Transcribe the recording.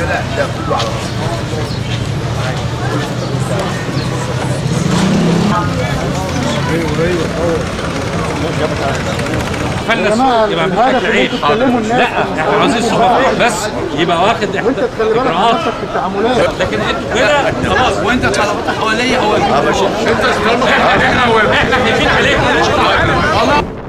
لا ده كله على راسي فلس يبقى من اكل عيش لا احنا عاوزين صفقات بس يبقى واخد وانت تخلي بالك من اجراءات نفسك في التعاملات لكن انتوا كده خلاص وانت طلباتك حواليا هو احنا خايفين عليكم